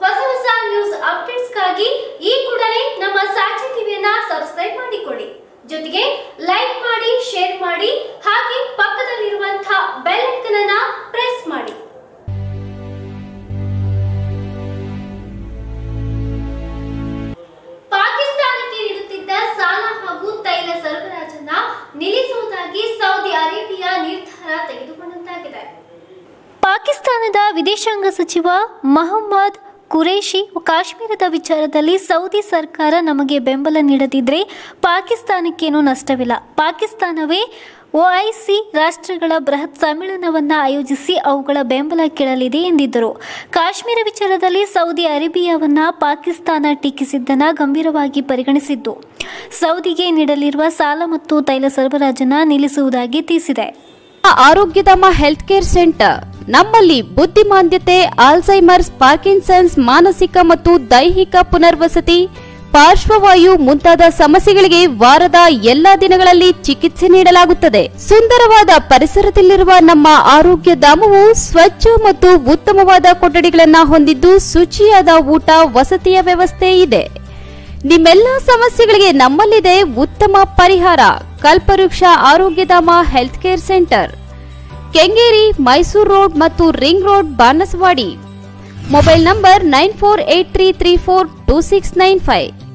ಹೊಸ ಹೊಸ ನ್ಯೂಸ್ ಅಪ್ಡೇಟ್ಸ್ಗಾಗಿ ಈ ಕೂಡಲೇ ನಮ್ಮ ಸಾಕ್ಷಿ ಟಿವಿಯನ್ನ ಸಬ್ಸ್ಕ್ರೈಬ್ ಮಾಡಿಕೊಳ್ಳಿ ಜೊತೆಗೆ ಲೈಕ್ ಮಾಡಿ ಶೇರ್ ಮಾಡಿ ಹಾಗೆ ಪಕ್ಕದಲ್ಲಿರುವಂತಹ ಬೆಲ್ ಐಕನ್ ಅನ್ನ ಪ್ರೆಸ್ ಮಾಡಿ ಪಾಕಿಸ್ತಾನಕ್ಕೆ ನೀಡುತ್ತಿದ್ದ ಸಾಲ ಹಾಗೂ ತೈಲ ಸರಬರಾಜನ್ನ ನಿಲ್ಲಿಸುವುದಾಗಿ ಸೌದಿ ಅರೇಬಿಯಾ ನಿರ್ಧಾರ ತೆಗೆದುಕೊಂಡಂತಾಗಿದೆ ಪಾಕಿಸ್ತಾನದ ವಿದೇಶಾಂಗ ಸಚಿವ ಮಹಮ್ಮದ್ ಕುರೇಶಿ ಕಾಶ್ಮೀರದ ವಿಚಾರದಲ್ಲಿ ಸೌದಿ ಸರ್ಕಾರ ನಮಗೆ ಬೆಂಬಲ ನೀಡದಿದ್ರೆ ಪಾಕಿಸ್ತಾನಕ್ಕೇನೂ ನಷ್ಟವಿಲ್ಲ ಪಾಕಿಸ್ತಾನವೇ ಒಐಸಿ ರಾಷ್ಟ್ರಗಳ ಬೃಹತ್ ಸಮ್ಮೇಳನವನ್ನು ಆಯೋಜಿಸಿ ಅವುಗಳ ಬೆಂಬಲ ಕೇಳಲಿದೆ ಎಂದಿದ್ದರು ಕಾಶ್ಮೀರ ವಿಚಾರದಲ್ಲಿ ಸೌದಿ ಅರೇಬಿಯಾವನ್ನ ಪಾಕಿಸ್ತಾನ ಟೀಕಿಸಿದ್ದನ್ನ ಗಂಭೀರವಾಗಿ ಪರಿಗಣಿಸಿದ್ದು ಸೌದಿಗೆ ನೀಡಲಿರುವ ಸಾಲ ಮತ್ತು ತೈಲ ಸರಬರಾಜನ್ನ ನಿಲ್ಲಿಸುವುದಾಗಿ ತಿಳಿಸಿದೆ ಆರೋಗ್ಯಧಾಮ ಹೆಲ್ತ್ ಕೇರ್ ಸೆಂಟರ್ ನಮ್ಮಲ್ಲಿ ಬುದ್ಧಿಮಾಂದ್ಯತೆ ಆಲ್ಝೈಮರ್ಸ್ ಪಾರ್ಕಿನ್ಸನ್ಸ್ ಮಾನಸಿಕ ಮತ್ತು ದೈಹಿಕ ಪುನರ್ವಸತಿ ಪಾರ್ಶ್ವವಾಯು ಮುಂತಾದ ಸಮಸ್ಯೆಗಳಿಗೆ ವಾರದ ಎಲ್ಲಾ ದಿನಗಳಲ್ಲಿ ಚಿಕಿತ್ಸೆ ನೀಡಲಾಗುತ್ತದೆ ಸುಂದರವಾದ ಪರಿಸರದಲ್ಲಿರುವ ನಮ್ಮ ಆರೋಗ್ಯ ಧಾಮವು ಸ್ವಚ್ಛ ಮತ್ತು ಉತ್ತಮವಾದ ಕೊಠಡಿಗಳನ್ನ ಹೊಂದಿದ್ದು ಶುಚಿಯಾದ ಊಟ ವಸತಿಯ ವ್ಯವಸ್ಥೆ ಇದೆ ನಿಮ್ಮೆಲ್ಲ ಸಮಸ್ಯೆಗಳಿಗೆ ನಮ್ಮಲ್ಲಿದೆ ಉತ್ತಮ ಪರಿಹಾರ Kalpavriksha Arogyadhama health care centre Kengeri Mysuru road ಮತ್ತು ring road Banaswadi mobile number nine four eight three three four two six nine five